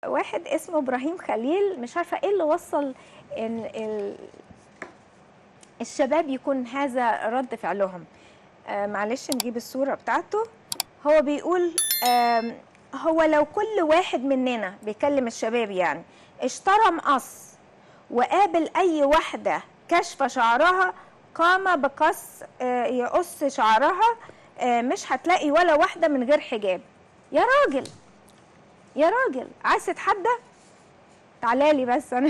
واحد اسمه ابراهيم خليل مش عارفه ايه اللي وصل ال ال الشباب يكون هذا رد فعلهم آه معلش نجيب الصوره بتاعته هو بيقول آم، هو لو كل واحد مننا بيكلم الشباب يعني اشترى مقص وقابل اي واحده كاشفه شعرها قام بقص آه، يقص شعرها آه، مش هتلاقي ولا واحده من غير حجاب يا راجل يا راجل عايز تتحدى تعالى لي بس انا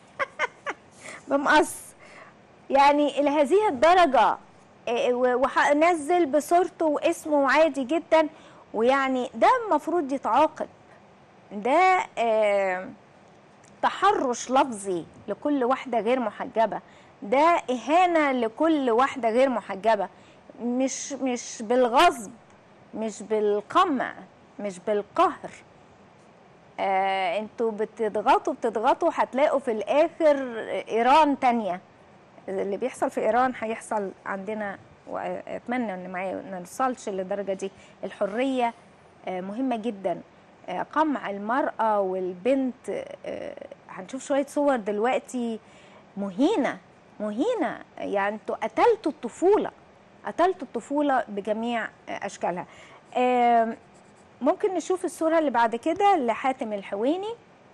بمقص يعني الى هذه الدرجه إيه، و- وهنزل بصورته واسمه عادي جدا ويعني ده المفروض يتعاقب ده آه، تحرش لفظي لكل واحده غير محجبه ده اهانه لكل واحده غير محجبه مش مش بالغصب مش بالقمع مش بالقهر آه انتوا بتضغطوا بتضغطوا هتلاقوا في الاخر ايران تانية اللي بيحصل في ايران هيحصل عندنا واتمنى ان ما نوصلش للدرجه دي الحريه آه مهمه جدا آه قمع المراه والبنت آه هنشوف شويه صور دلوقتي مهينه مهينه يعني انتوا قتلتوا الطفوله قتلتوا الطفوله بجميع آه، اشكالها آه ممكن نشوف الصوره اللي بعد كده لحاتم الحويني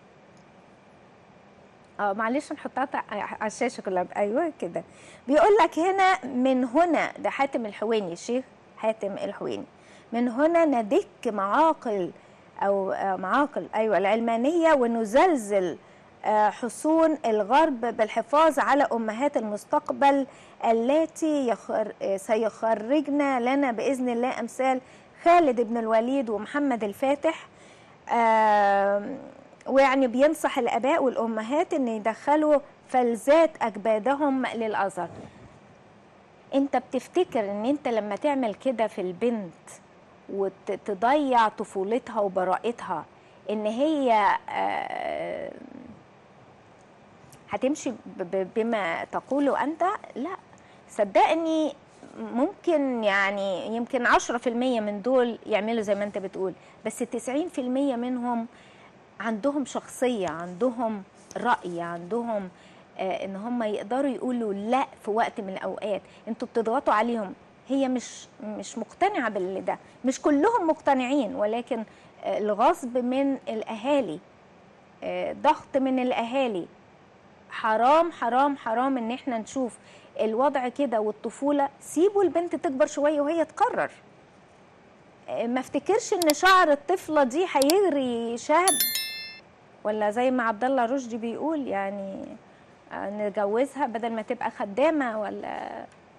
اه معلش نحطها تع- على الشاشه كلها ايوه كده بيقول لك هنا من هنا ده حاتم الحويني الشيخ حاتم الحويني من هنا ندك معاقل او آه، معاقل ايوه العلمانيه ونزلزل آه، حصون الغرب بالحفاظ على امهات المستقبل اللاتي يخر آه، سيخرجن لنا باذن الله امثال خالد بن الوليد ومحمد الفاتح آم، ويعني بينصح الاباء والامهات ان يدخلوا فلذات اجدادهم للازهر انت بتفتكر ان انت لما تعمل كده في البنت وتضيع طفولتها وبراءتها ان هي آه، هتمشي ب- ب- بما تقوله انت لا صدقني ممكن يعني يمكن 10% من دول يعملوا زي ما انت بتقول بس 90% منهم عندهم شخصية عندهم رأي عندهم آه ان هم يقدروا يقولوا لا في وقت من الاوقات انتوا بتضغطوا عليهم هي مش مش مقتنعة باللي ده مش كلهم مقتنعين ولكن آه الغصب من الاهالي آه ضغط من الاهالي حرام حرام حرام ان احنا نشوف الوضع كده والطفوله سيبوا البنت تكبر شويه وهي تقرر آه، ما افتكرش ان شعر الطفله دي هيغري شاب ولا زي ما عبد الله رشدي بيقول يعني آه، نجوزها بدل ما تبقى خدامه ولا